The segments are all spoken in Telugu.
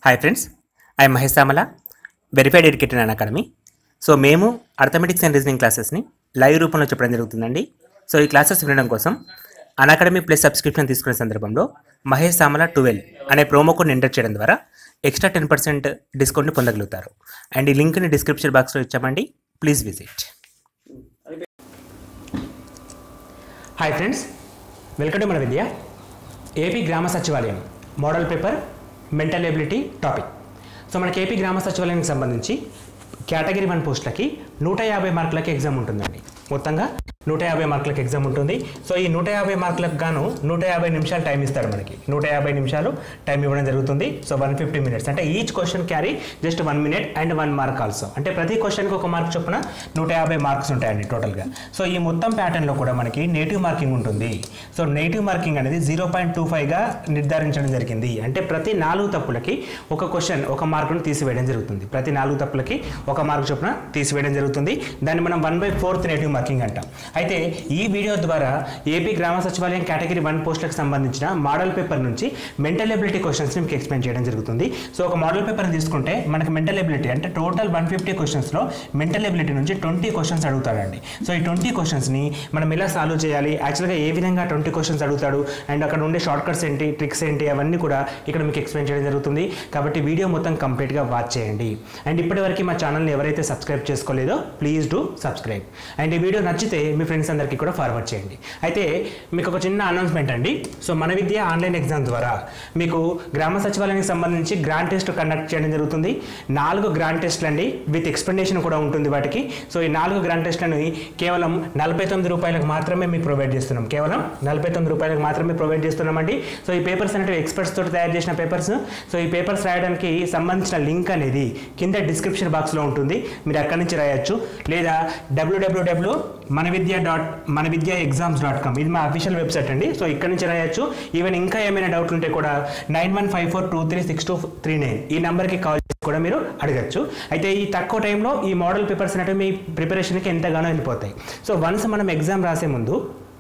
hi friends I Mahesh Samala verified educator Unacademy so మేము అర్థమెటిక్స్ అండ్ రీజనింగ్ క్లాసెస్ని లైవ్ రూపంలో చెప్పడం జరుగుతుందండి సో ఈ క్లాసెస్ వినడం కోసం అన్ అకాడమీ ప్లస్ సబ్స్క్రిప్షన్ తీసుకునే సందర్భంలో మహేష్ సామల ట్వెల్వ్ అనే ప్రోమో కోడ్ని ఎంటర్ చేయడం ద్వారా ఎక్స్ట్రా టెన్ పర్సెంట్ డిస్కౌంట్ని పొందగలుగుతారు అండ్ ఈ లింక్ని డిస్క్రిప్షన్ బాక్స్లో ఇచ్చామండి please visit hi friends welcome to మన Vidya AP Grama Sachivalayam model paper mental ability topic so మనకి ఏపీ గ్రామ సచివాలయానికి సంబంధించి కేటగిరీ వన్ పోస్టులకి నూట యాభై మార్కులకి ఎగ్జామ్ ఉంటుందండి మొత్తంగా నూట యాభై మార్కులకు ఎగ్జామ్ ఉంటుంది సో ఈ నూట యాభై మార్కులకు గాను నూట యాభై నిమిషాలు టైం ఇస్తారు మనకి నూట యాభై నిమిషాలు టైం ఇవ్వడం జరుగుతుంది సో వన్ ఫిఫ్టీ మినిట్స్ అంటే each question carry just one minute and one mark also అంటే ప్రతి క్వశ్చన్కి ఒక మార్క్ చొప్పున నూట యాభై మార్క్స్ ఉంటాయండి టోటల్గా సో ఈ మొత్తం ప్యాటర్న్లో కూడా మనకి నేటివ్ మార్కింగ్ ఉంటుంది సో నేటివ్ మార్కింగ్ అనేది జీరో పాయింట్ టూ ఫైవ్గా నిర్ధారించడం జరిగింది అంటే ప్రతి నాలుగు తప్పులకి ఒక క్వశ్చన్ ఒక మార్కును తీసివేయడం జరుగుతుంది ప్రతి నాలుగు తప్పులకి ఒక మార్క్ చొప్పున తీసివేయడం జరుగుతుంది దాన్ని మనం one by fourth negative marking అంటాం అయితే ఈ వీడియో ద్వారా ఏపీ గ్రామ సచివాలయం కేటగిరీ వన్ పోస్టులకు సంబంధించిన మోడల్ పేపర్ నుంచి మెంటల్ ఎబిలిటీ క్వశ్చన్స్ని మీకు ఎక్స్ప్లెయిన్ చేయడం జరుగుతుంది సో ఒక మోడల్ పేపర్ని తీసుకుంటే మనకి మెంటల్ ఎబిలిటీ అంటే టోటల్ వన్ ఫిఫ్టీ క్వశ్చన్స్లో మెంటల్ ఎబిలిటీ నుంచి ట్వంటీ క్వశ్చన్స్ అడుగుతాడండి సో ఈ ట్వంటీ క్వశ్చన్స్ని మనం ఎలా సాల్వ్ చేయాలి యాక్చువల్గా ఏ విధంగా ట్వంటీ క్వశ్చన్స్ అడుగుతాడు అండ్ అక్కడ ఉండే షార్ట్ కట్స్ ఏంటి ట్రిక్స్ ఏంటి అవన్నీ కూడా ఇక్కడ మీకు ఎక్స్ప్లెయిన్ చేయడం జరుగుతుంది కాబట్టి వీడియో మొత్తం కంప్లీట్గా వాచ్ చేయండి అండ్ ఇప్పటివరకు మా ఛానల్ని ఎవరైతే సబ్స్క్రైబ్ చేసుకోలేదో ప్లీజ్ డూ సబ్స్క్రైబ్ అండ్ ఈ వీడియో నచ్చితే మీ ఫ్రెండ్స్ అందరికీ కూడా ఫార్వర్డ్ చేయండి అయితే మీకు ఒక చిన్న అనౌన్స్మెంట్ అండి సో మన విద్య ఆన్లైన్ ఎగ్జామ్ ద్వారా మీకు గ్రామ సచివాలయానికి సంబంధించి గ్రాండ్ టెస్ట్ కండక్ట్ చేయడం జరుగుతుంది నాలుగు గ్రాండ్ టెస్ట్లు అండి విత్ ఎక్స్ప్లెనేషన్ కూడా ఉంటుంది వాటికి సో ఈ నాలుగు గ్రాండ్ టెస్ట్లను కేవలం నలభై తొమ్మిది రూపాయలకు మాత్రమే మీకు ప్రొవైడ్ చేస్తున్నాం కేవలం నలభై తొమ్మిది రూపాయలకు మాత్రమే ప్రొవైడ్ చేస్తున్నామండి సో ఈ పేపర్స్ అనేవి ఎక్స్పర్ట్స్ తోటి తయారు చేసిన పేపర్స్ సో ఈ పేపర్స్ రాయడానికి సంబంధించిన లింక్ అనేది కింద డిస్క్రిప్షన్ బాక్స్లో ఉంటుంది మీరు అక్కడి నుంచి రాయొచ్చు లేదా డబ్ల్యూడబ్ల్యూడబ్ల్యూ మన విద్య డాట్ మన విద్య ఎగ్జామ్స్ డాట్ కామ్ ఇది మా అఫీషియల్ వెబ్సైట్ అండి సో ఇక్కడ నుంచి రాయొచ్చు ఈవెన్ ఇంకా ఏమైనా డౌట్ ఉంటే కూడా nine one five four two three six two three nine ఈ నెంబర్కి కాల్ చేసి కూడా మీరు అడగచ్చు అయితే ఈ తక్కువ టైంలో ఈ మోడల్ పేపర్స్ అనేవి మీ ప్రిపరేషన్కి ఎంతగానో వెళ్ళిపోతాయి సో వన్స్ మనం ఎగ్జామ్ రాసే ముందు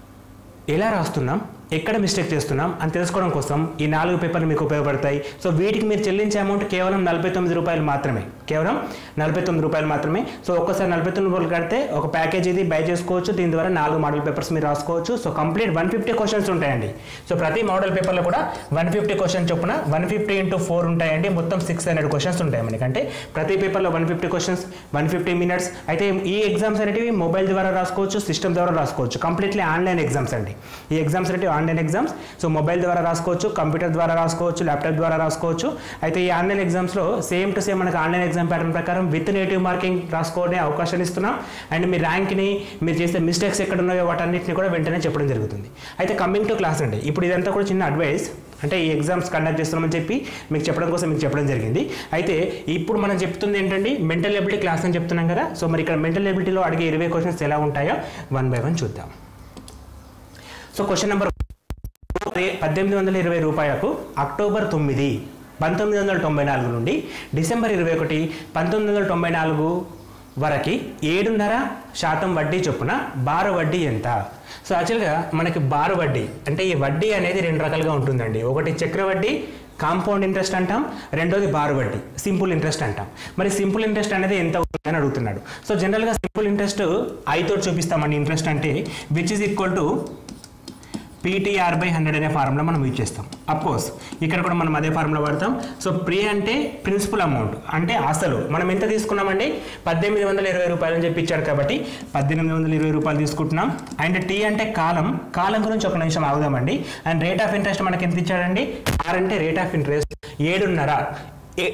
ఎలా రాస్తున్నాం ఎక్కడ మిస్టేక్ చేస్తున్నాం అని తెలుసుకోవడం కోసం ఈ నాలుగు పేపర్లు మీకు ఉపయోగపడతాయి సో వీటికి మీరు చెల్లించే అమౌంట్ కేవలం నలభై తొమ్మిది రూపాయలు మాత్రమే కేవలం నలభై తొమ్మిది రూపాయలు మాత్రమే సో ఒక్కసారి నలభై తొమ్మిది రూపాయలు కడితే ఒక ప్యాకేజ్ ఇది బై చేసుకోవచ్చు దీని ద్వారా నాలుగు మోడల్ పేపర్స్ మీరు రాసుకోవచ్చు so complete one fifty questions ఉంటాయండి సో ప్రతి మోడల్ పేపర్లో కూడా వన్ ఫిఫ్టీ క్వశ్చన్ చొప్పున వన్ ఫిఫ్టీ ఇంటూ ఫోర్ ఉంటాయండి మొత్తం సిక్స్ హండ్రెడ్ క్వశ్చన్స్ ఉంటాయి మనకి అంటే ప్రతి పేపర్లో one fifty questions one fifty minutes అయితే ఈ ఎగ్జామ్స్ అనేటివి మొబైల్ ద్వారా రాసుకోవచ్చు సిస్టమ్ ద్వారా రాసుకోవచ్చు కంప్లీట్లీ ఆన్లైన్ ఎగ్జామ్స్ అండి ఈ ఎగ్జామ్స్ అనేటివి ఆన్లైన్ ఎగ్జామ్స్ సో మొబైల్ ద్వారా రాసుకోవచ్చు కంప్యూటర్ ద్వారా రాసుకోవచ్చు ల్యాప్టాప్ ద్వారా రాసుకోవచ్చు అయితే ఈ ఆన్లైన్ ఎగ్జామ్స్లో సేమ్ టు సేమ్ మనకి ఆన్లైన్ ఎగ్జామ్ ప్యాటర్న్ ప్రకారం విత్ నేటివ్ మార్కింగ్ రాసుకోవడే అవకాశాలు ఇస్తున్నాం అండ్ మీ ర్యాంక్ని మీరు చేసే మిస్టేక్స్ ఎక్కడ ఉన్నాయో వాటన్నిటిని కూడా వెంటనే చెప్పడం జరుగుతుంది అయితే కమింగ్ టు క్లాస్ అండి ఇప్పుడు ఇదంతా కూడా చిన్న అడ్వైస్ అంటే ఈ ఎగ్జామ్స్ కండక్ట్ చేస్తున్నామని చెప్పి మీకు చెప్పడం కోసం మీకు చెప్పడం జరిగింది అయితే ఇప్పుడు మనం చెప్తుంది ఏంటండి మెంటల్ ఎబిలిటీ క్లాస్ అని చెప్తున్నాం కదా సో మరి ఇక్కడ మెంటల్ ఎబిలిటీలో అడిగే ఇరవై క్వశ్చన్స్ ఎలా ఉంటాయో వన్ బై వన్ చూద్దాం సో క్వశ్చన్ నెంబర్ పద్దెనిమిది వందల ఇరవై రూపాయలకు అక్టోబర్ తొమ్మిది పంతొమ్మిది వందల తొంభై నాలుగు నుండి డిసెంబర్ ఇరవై ఒకటి పంతొమ్మిది వందల తొంభై నాలుగు వరకు ఏడున్నర శాతం వడ్డీ చొప్పున బారు వడ్డీ ఎంత సో యాక్చువల్గా మనకి బారు వడ్డీ అంటే ఈ వడ్డీ అనేది రెండు రకాలుగా ఉంటుందండి ఒకటి చక్ర వడ్డీ కాంపౌండ్ ఇంట్రెస్ట్ అంటాం రెండోది బారు వడ్డీ సింపుల్ ఇంట్రెస్ట్ అంటాం మరి సింపుల్ ఇంట్రెస్ట్ అనేది ఎంత అని అడుగుతున్నాడు సో జనరల్గా సింపుల్ ఇంట్రెస్ట్ ఐతో చూపిస్తామండి ఇంట్రెస్ట్ అంటే which is equal to PTR by hundred అనే ఫార్ములా మనం యూజ్ చేస్తాం కోర్స్ ఇక్కడ కూడా మనం అదే ఫార్ములా వాడతాం సో ప్రీ అంటే ప్రిన్సిపల్ అమౌంట్ అంటే అసలు మనం ఎంత తీసుకున్నామండి పద్దెనిమిది వందల ఇరవై రూపాయలు అని చెప్పి ఇచ్చాడు కాబట్టి పద్దెనిమిది వందల ఇరవై రూపాయలు తీసుకుంటున్నాం అండ్ టీ అంటే కాలం కాలం గురించి ఒక నిమిషం ఆగుదామండి అండ్ రేట్ ఆఫ్ ఇంట్రెస్ట్ మనకి ఎంత ఇచ్చాడండి ఆర్ అంటే రేట్ ఆఫ్ ఇంట్రెస్ట్ ఏడున్నర ఏ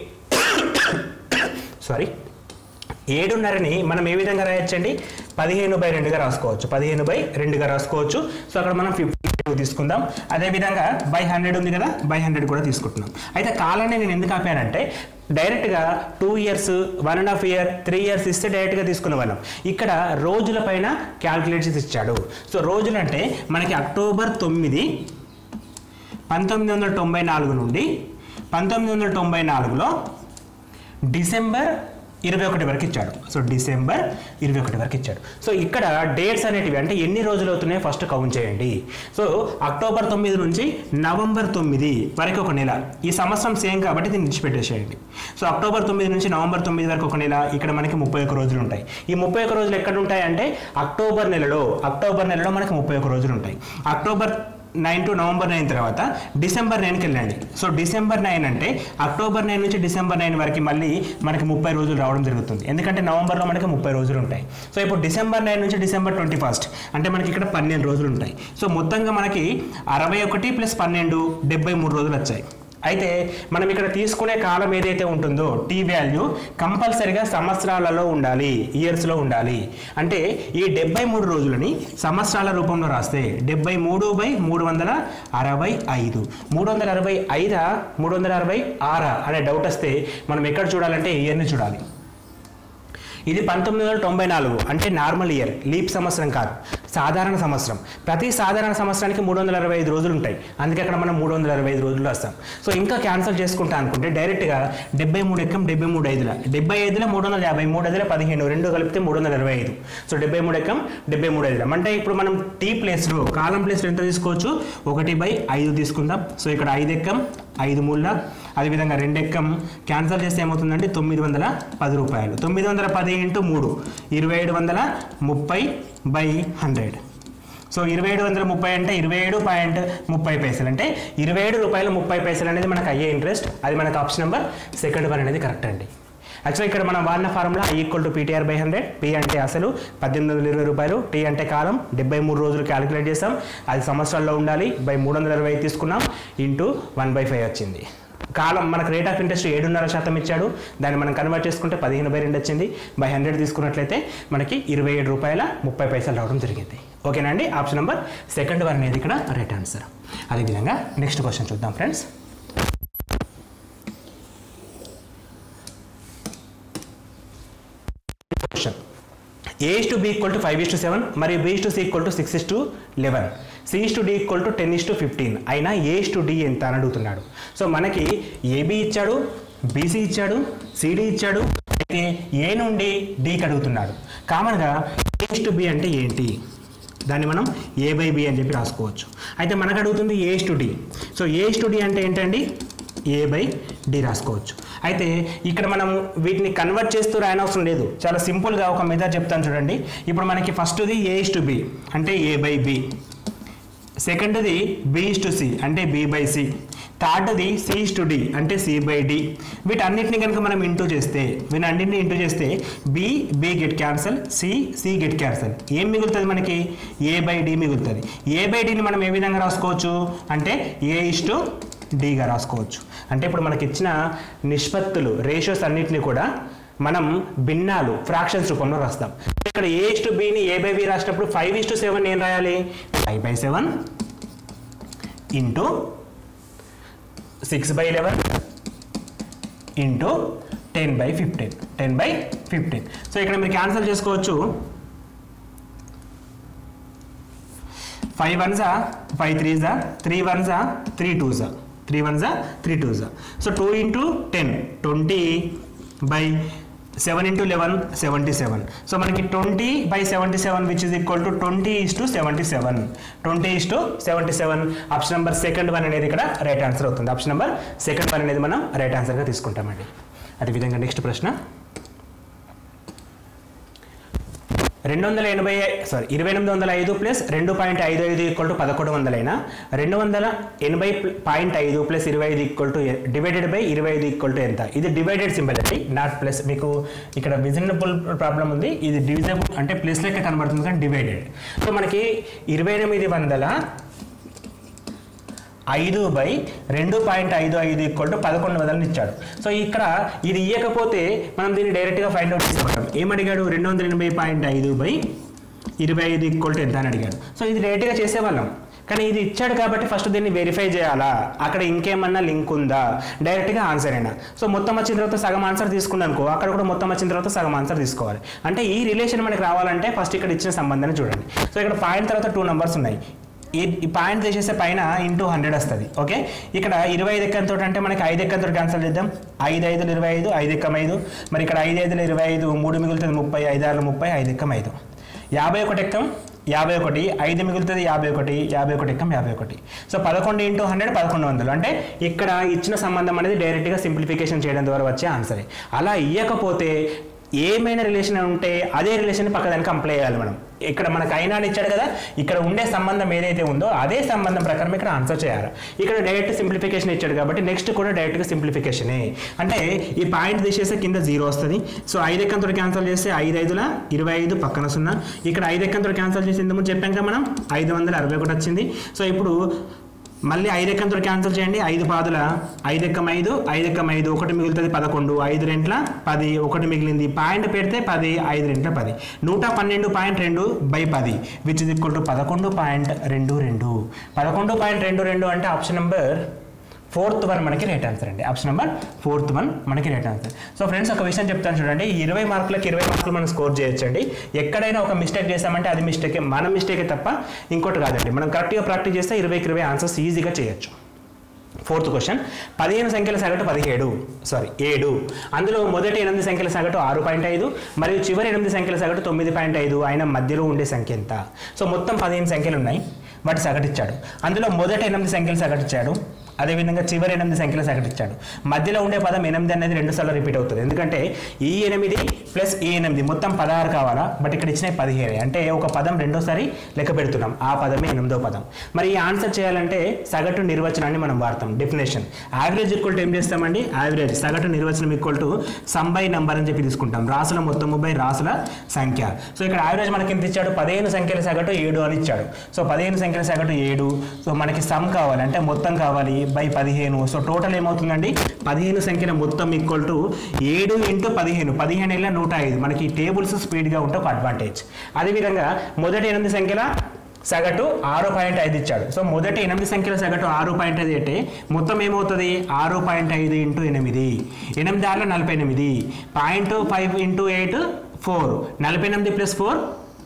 సారీ ఏడున్నరని మనం ఏ విధంగా రాయొచ్చండి పదిహేను బై రెండుగా రాసుకోవచ్చు పదిహేను బై రెండుగా రాసుకోవచ్చు సో అక్కడ మనం ఫిఫ్టీ తీసుకుందాం అదేవిధంగా బై హండ్రెడ్ ఉంది కదా బై హండ్రెడ్ కూడా తీసుకుంటున్నాం అయితే కాలాన్ని నేను ఎందుకు ఆపానంటే డైరెక్ట్గా two years one and half year three years ఇస్తే డైరెక్ట్గా తీసుకునే వాళ్ళం ఇక్కడ రోజుల పైన క్యాల్కులేషన్స్ ఇచ్చాడు సో రోజులు అంటే మనకి అక్టోబర్ తొమ్మిది పంతొమ్మిది వందల తొంభై నాలుగు నుండి పంతొమ్మిది వందల తొంభై నాలుగులో డిసెంబర్ ఇరవై ఒకటి వరకు ఇచ్చాడు సో డిసెంబర్ ఇరవై ఒకటి వరకు ఇచ్చాడు సో ఇక్కడ డేట్స్ అనేటివి అంటే ఎన్ని రోజులు అవుతున్నాయో ఫస్ట్ కౌంట్ చేయండి సో అక్టోబర్ తొమ్మిది నుంచి నవంబర్ తొమ్మిది వరకు ఒక నెల ఈ సంవత్సరం సేమ్ కాబట్టి దీన్ని విడిచిపెట్టేసేయండి సో అక్టోబర్ తొమ్మిది నుంచి నవంబర్ తొమ్మిది వరకు ఒక నెల ఇక్కడ మనకి ముప్పై ఒక రోజులు ఉంటాయి ఈ ముప్పై ఒక రోజులు ఎక్కడ ఉంటాయి అంటే అక్టోబర్ నెలలో అక్టోబర్ నెలలో మనకి ముప్పై ఒక రోజులు ఉంటాయి October nine to November nine తర్వాత డిసెంబర్ నైన్కి వెళ్ళండి సో డిసెంబర్ నైన్ అంటే అక్టోబర్ నైన్ నుంచి డిసెంబర్ నైన్ వరకు మళ్ళీ మనకి ముప్పై రోజులు రావడం జరుగుతుంది ఎందుకంటే నవంబర్లో మనకి ముప్పై రోజులు ఉంటాయి సో ఇప్పుడు డిసెంబర్ నైన్ నుంచి డిసెంబర్ ట్వంటీ ఫస్ట్ అంటే మనకి ఇక్కడ పన్నెండు రోజులు ఉంటాయి సో మొత్తంగా మనకి అరవై ఒకటి ప్లస్ పన్నెండు డెబ్బై మూడు రోజులు వచ్చాయి అయితే మనం ఇక్కడ తీసుకునే కాలం ఏదైతే ఉంటుందో టీ వాల్యూ కంపల్సరిగా సంవత్సరాలలో ఉండాలి ఇయర్స్లో ఉండాలి అంటే ఈ డెబ్బై మూడు రోజులని సంవత్సరాల రూపంలో రాస్తే డెబ్బై మూడు బై మూడు వందల అరవై ఐదు మూడు వందల అరవై ఐదా మూడు వందల అరవై ఆరా అనే డౌట్ వస్తే మనం ఎక్కడ చూడాలంటే ఇయర్ని చూడాలి ఇది పంతొమ్మిది వందల తొంభై నాలుగు అంటే నార్మల్ ఇయర్ లీప్ సంవత్సరం కాదు సాధారణ సంవత్సరం ప్రతి సాధారణ సంవత్సరానికి మూడు వందల అరవై ఐదు రోజులు ఉంటాయి అందుకే అక్కడ మనం మూడు వందల అరవై ఐదు రోజులు వస్తాం సో ఇంకా క్యాన్సిల్ చేసుకుంటా అనుకుంటే డైరెక్ట్గా డెబ్బై మూడు ఎక్కం డెబ్బై మూడు ఐదుల డెబ్బై ఐదుల మూడు వందల యాభై మూడు ఐదుల పదిహేను రెండు కలిపితే మూడు వందల అరవై ఐదు సో డెబ్బై మూడు ఎక్కం డెబ్బై మూడు ఐదుల అంటే ఇప్పుడు మనం టీ ప్లేస్లో కాలం ప్లేస్లో ఎంత తీసుకోవచ్చు ఒకటి బై ఐదు తీసుకుందాం సో ఇక్కడ ఐదు ఎక్కం ఐదు మూల అదేవిధంగా రెండు ఎక్కం క్యాన్సిల్ చేస్తే ఏమవుతుందంటే తొమ్మిది వందల పది రూపాయలు తొమ్మిది వందల పది ఇంటూ మూడు ఇరవై ఏడు వందల ముప్పై బై హండ్రెడ్ సో ఇరవై ఏడు వందల ముప్పై అంటే ఇరవై ఏడు పాయింట్ ముప్పై పైసలు అంటే ఇరవై ఏడు రూపాయలు ముప్పై పైసలు అనేది మనకు అయ్యే ఇంట్రెస్ట్ అది మనకు ఆప్షన్ నెంబర్ సెకండ్ వన్ అనేది కరెక్ట్ అండి యాక్చువల్ ఇక్కడ మనం వాడిన formula equal to PTR by hundred P అంటే అసలు పద్దెనిమిది వందల ఇరవై రూపాయలు టీ అంటే కాలం డెబ్బై మూడు రోజులు క్యాలిక్యులేట్ చేసాం అది సంవత్సరాల్లో ఉండాలి బై మూడు వందల ఇరవై తీసుకున్నాం ఇంటూ వన్ బై ఫైవ్ వచ్చింది కాలం మనకు రేట్ ఆఫ్ ఇంట్రెస్ట్ ఏడున్నర శాతం ఇచ్చాడు దాన్ని మనం కన్వర్ట్ చేసుకుంటే పదిహేను బై రెండు వచ్చింది బై హండ్రెడ్ తీసుకున్నట్లయితే మనకి ఇరవై ఏడు రూపాయల ముప్పై పైసలు రావడం జరిగింది ఓకేనా అండి ఆప్షన్ నెంబర్ సెకండ్ వన్ అనేది ఇక్కడ రైట్ ఆన్సర్ అదేవిధంగా నెక్స్ట్ క్వశ్చన్ చూద్దాం friends question A is to B equal to five is to seven మరియు B is to C equal to six is to eleven C is to D equal to ten is to fifteen అయినా ఏ ఇస్ టు డి ఎంత అని అడుగుతున్నాడు సో మనకి ఏబి ఇచ్చాడు బీసీ ఇచ్చాడు సిడి ఇచ్చాడు అయితే ఏ నుండి డికి అడుగుతున్నాడు కామన్గా ఏ ఇస్ టు బి అంటే ఏంటి దాన్ని మనం ఏ బై బి అని చెప్పి రాసుకోవచ్చు అయితే మనకు అడుగుతుంది A is to D so A is to D అంటే ఏంటండి ఏ బై డి రాసుకోవచ్చు అయితే ఇక్కడ మనం వీటిని కన్వర్ట్ చేస్తూ రాయనవసరం లేదు చాలా సింపుల్గా ఒక మెథడ్ చెప్తాను చూడండి ఇప్పుడు మనకి ఫస్ట్ది ఏ ఇస్ టు బి అంటే ఏ బై బి సెకండ్ది బి ఇస్ టు సి అంటే బి బై సి థర్డ్ది సి ఇస్ టు డి అంటే సి బై డి వీటన్నిటిని కనుక మనం ఇంటూ చేస్తే వీటన్నింటిని ఇంటూ చేస్తే B B get cancel C C get cancel ఏం మిగులుతుంది మనకి ఏ బై డి మిగులుతుంది ఏ బై డిని మనం ఏ విధంగా రాసుకోవచ్చు అంటే ఏ ఇస్ టు డిగా రాసుకోవచ్చు అంటే ఇప్పుడు మనకి ఇచ్చిన నిష్పత్తులు రేషియోస్ అన్నిటిని కూడా మనం భిన్నాలు ఫ్రాక్షన్స్ రూపంలో రాస్తాం ఇక్కడ ఏ ఇస్ టు బిని ఏ బై బి రాసినప్పుడు ఫైవ్ ఇస్ టు సెవెన్ ఏం రాయాలి five by seven into six by eleven into ten by fifteen ten by fifteen so ఇక్కడ మీరు క్యాన్సిల్ చేసుకోవచ్చు ఫైవ్ వన్సా ఫైవ్ త్రీజా త్రీ వన్సా త్రీ టూజా త్రీ వన్సా త్రీ టూజా so two into ten twenty by seven into eleven seventy seven so మనకి twenty by seventy seven which is equal to twenty is to seventy seven twenty is to seventy seven option number second one అనేది ఇక్కడ రైట్ ఆన్సర్ అవుతుంది ఆప్షన్ నెంబర్ సెకండ్ వన్ అనేది మనం రైట్ ఆన్సర్గా తీసుకుంటామండి అదేవిధంగా నెక్స్ట్ ప్రశ్న రెండు వందల ఎనభై సారీ ఇరవై ఎనిమిది వందల ఐదు ప్లస్ రెండు పాయింట్ ఐదు ఐదు ఈక్వల్ టు పదకొండు వందలైనా రెండు వందల ఎనభై పాయింట్ ఐదు ప్లస్ ఇరవై ఐదు ఈక్వల్ టు డివైడెడ్ బై ఇరవై ఐదు ఈక్వల్ టు ఎంత ఇది డివైడెడ్ సింబల్ అండి నాట్ ప్లస్ మీకు ఇక్కడ విజినబుల్ ప్రాబ్లం ఉంది ఇది డివిజబుల్ అంటే ప్లస్ లెక్క కనబడుతుంది కానీ డివైడెడ్ సో మనకి ఇరవై ఎనిమిది వందల ఐదు బై రెండు పాయింట్ ఐదు ఐదు ఈక్వల్ టు పదకొండు వందలని ఇచ్చాడు సో ఇక్కడ ఇది ఇవ్వకపోతే మనం దీన్ని డైరెక్ట్గా ఫైండ్ అవుట్ చేసుకోవడం ఏమడిగాడు రెండు వందల ఎనభై పాయింట్ ఐదు బై ఇరవై ఐదు ఈక్వల్ టు ఎంత అని అడిగాడు సో ఇది డైరెక్ట్గా చేసేవాళ్ళం కానీ ఇది ఇచ్చాడు కాబట్టి ఫస్ట్ దీన్ని వెరిఫై చేయాలా అక్కడ ఇంకేమన్నా లింక్ ఉందా డైరెక్ట్గా ఆన్సర్ అయినా సో మొత్తం వచ్చిన తర్వాత సగం ఆన్సర్ తీసుకున్నాను అనుకో అక్కడ కూడా మొత్తం వచ్చిన తర్వాత సగం ఆన్సర్ తీసుకోవాలి అంటే ఈ రిలేషన్ మనకి రావాలంటే ఫస్ట్ ఇక్కడ ఇచ్చిన సంబంధాన్ని చూడండి సో ఇక్కడ పాయింట్ తర్వాత టూ నెంబర్స్ ఉన్నాయి ఈ ఈ పాయింట్ తీసేస్తే పైన ఇంటూ హండ్రెడ్ వస్తుంది ఓకే ఇక్కడ ఇరవై ఐదు ఎక్కంతో అంటే మనకి ఐదు ఎక్కంతో క్యాన్సల్ చేద్దాం ఐదు ఐదులు ఇరవై ఐదు ఐదు ఎక్కం ఐదు మరి ఇక్కడ ఐదు ఐదులు ఇరవై ఐదు మూడు మిగులుతుంది ముప్పై ఐదు ఆరు ముప్పై ఐదు ఎక్కం ఐదు యాభై ఒకటి ఎక్కం యాభై ఒకటి ఐదు మిగులుతుంది యాభై ఒకటి యాభై ఒకటి ఎక్కం యాభై ఒకటి సో పదకొండు ఇంటూ హండ్రెడ్ పదకొండు వందలు అంటే ఇక్కడ ఇచ్చిన సంబంధం అనేది డైరెక్ట్గా సింప్లిఫికేషన్ చేయడం ద్వారా వచ్చే ఆన్సరే అలా ఇవ్వకపోతే ఏమైనా రిలేషన్ ఉంటే అదే రిలేషన్ పక్కదానికి అప్లై చేయాలి మనం ఇక్కడ మనకు అయినా అని ఇచ్చాడు కదా ఇక్కడ ఉండే సంబంధం ఏదైతే ఉందో అదే సంబంధం ప్రకారం ఇక్కడ ఆన్సర్ చేయాలి ఇక్కడ డైరెక్ట్ సింప్లిఫికేషన్ ఇచ్చాడు కాబట్టి నెక్స్ట్ కూడా డైరెక్ట్గా సింప్లిఫికేషనే అంటే ఈ పాయింట్ తీసేస్తే కింద జీరో వస్తుంది సో ఐదు ఎక్కంతో క్యాన్సిల్ చేస్తే ఐదు ఐదుల ఇరవై ఐదు పక్కన సున్నా ఇక్కడ ఐదు ఎక్కంతో క్యాన్సిల్ చేసి ఇంతకుముందు చెప్పాం కదా మనం ఐదు వందల అరవై ఒకటి వచ్చింది సో ఇప్పుడు మళ్ళీ ఐదు ఎక్కంతో క్యాన్సిల్ చేయండి ఐదు పాదుల ఐదు ఎక్కం ఐదు ఐదు ఎక్కం ఐదు ఒకటి మిగులుతుంది పదకొండు ఐదు రెంట్ల పది ఒకటి మిగిలింది పాయింట్ పెడితే పది ఐదు రెంట్ల పది నూట పన్నెండు పాయింట్ రెండు బై పది విచ్ ఇస్ ఈక్వల్ టు పదకొండు పాయింట్ రెండు రెండు పదకొండు పాయింట్ రెండు రెండు అంటే ఆప్షన్ నెంబర్ ఫోర్త్ వన్ మనకి రైట్ ఆన్సర్ అండి ఆప్షన్ నెంబర్ ఫోర్త్ వన్ మనకి రైట్ ఆన్సర్ సో ఫ్రెండ్స్ ఒక విషయం చెప్తాను చూడండి ఈ ఇరవై మార్కులకు ఇరవై మార్కులు మనం స్కోర్ చేయొచ్చండి ఎక్కడైనా ఒక మిస్టేక్ చేస్తామంటే అది మిస్టేకే మన మిస్టేకే తప్ప ఇంకోటి కాదండి మనం కరెక్ట్గా ప్రాక్టీస్ చేస్తే ఇరవైకి ఇరవై ఆన్సర్స్ ఈజీగా చేయొచ్చు ఫోర్త్ క్వశ్చన్ పదిహేను సంఖ్యల సగటు పదిహేడు సారీ ఏడు అందులో మొదటి ఎనిమిది సంఖ్యల సగటు ఆరు పాయింట్ ఐదు మరియు చివరి ఎనిమిది సంఖ్యల సగటు తొమ్మిది పాయింట్ ఐదు అయిన మధ్యలో ఉండే సంఖ్య ఎంత సో మొత్తం పదిహేను సంఖ్యలు ఉన్నాయి వాటి సగటు ఇచ్చాడు అందులో మొదటి ఎనిమిది సంఖ్యల సగటు ఇచ్చాడు అదేవిధంగా చివరి ఎనిమిది సంఖ్యల సగటు ఇచ్చాడు మధ్యలో ఉండే పదం ఎనిమిది అనేది రెండు సార్లు రిపీట్ అవుతుంది ఎందుకంటే ఈ ఎనిమిది ప్లస్ ఈ ఎనిమిది మొత్తం పదహారు కావాలా బట్ ఇక్కడ ఇచ్చిన పదిహేను అంటే ఒక పదం రెండోసారి లెక్క పెడుతున్నాం ఆ పదమే ఎనిమిదో పదం మరి ఈ ఆన్సర్ చేయాలంటే సగటు నిర్వచనాన్ని మనం వాడతాం డెఫినేషన్ యావరేజ్ ఈక్వల్ టు ఏం చేస్తామండి యావరేజ్ సగటు నిర్వచనం equal to sum by number అని చెప్పి తీసుకుంటాం రాసుల మొత్తము బై రాసుల సంఖ్య సో ఇక్కడ యావరేజ్ మనకి ఎంత ఇచ్చాడు పదిహేను సంఖ్యల సగటు ఏడు అని ఇచ్చాడు సో పదిహేను సంఖ్యల సగటు ఏడు సో మనకి సమ్ కావాలి అంటే మొత్తం కావాలి బై పదిహేను సో టోటల్ ఏమవుతుందండి పదిహేను సంఖ్యల మొత్తం ఈక్వల్ టు ఏడు ఇంటూ పదిహేను పదిహేను ఏళ్ళ నూట ఐదు మనకి టేబుల్స్ స్పీడ్గా ఉంటే ఒక అడ్వాంటేజ్ అదేవిధంగా మొదటి ఎనిమిది సంఖ్యల సగటు ఆరు పాయింట్ ఐదు ఇచ్చాడు సో మొదటి ఎనిమిది సంఖ్యల సగటు ఆరు పాయింట్ ఐదు అంటే మొత్తం ఏమవుతుంది ఆరు పాయింట్ ఐదు ఇంటూ ఎనిమిది ఎనిమిది ఆరులో నలభై ఎనిమిది point five into eight four నలభై ఎనిమిది ప్లస్ ఫోర్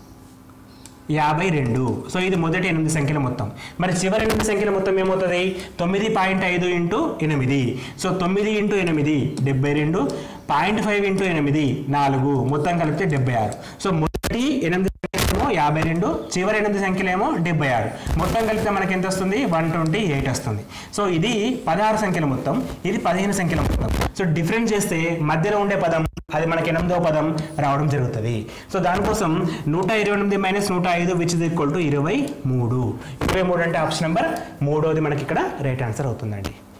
యాభై రెండు సో ఇది మొదటి ఎనిమిది సంఖ్యల మొత్తం మరి చివరి ఎనిమిది సంఖ్యల మొత్తం ఏమవుతుంది తొమ్మిది పాయింట్ ఐదు ఇంటూ ఎనిమిది సో తొమ్మిది ఇంటూ ఎనిమిది డెబ్బై రెండు పాయింట్ ఫైవ్ ఇంటూ ఎనిమిది నాలుగు మొత్తం కలిపితే డెబ్బై ఆరు సో మొదటి ఎనిమిది సంఖ్యలేమో యాభై రెండు చివరి ఎనిమిది సంఖ్యలేమో డెబ్బై ఆరు మొత్తం కలిపితే మనకి ఎంత వస్తుంది వన్ ట్వంటీ ఎయిట్ వస్తుంది సో ఇది పదహారు సంఖ్యల మొత్తం ఇది పదిహేను సంఖ్యల మొత్తం సో డిఫరెన్స్ చేస్తే మధ్యలో ఉండే పదం అది మనకి ఎనిమిదో పదం రావడం జరుగుతుంది సో దానికోసం నూట ఇరవై ఎనిమిది మైనస్ నూట ఐదు విచ్ ఇస్ ఈక్వల్ టు ఇరవై మూడు ఇరవై మూడు అంటే ఆప్షన్ నెంబర్ మూడోది మనకి ఇక్కడ రైట్ ఆన్సర్ అవుతుందండి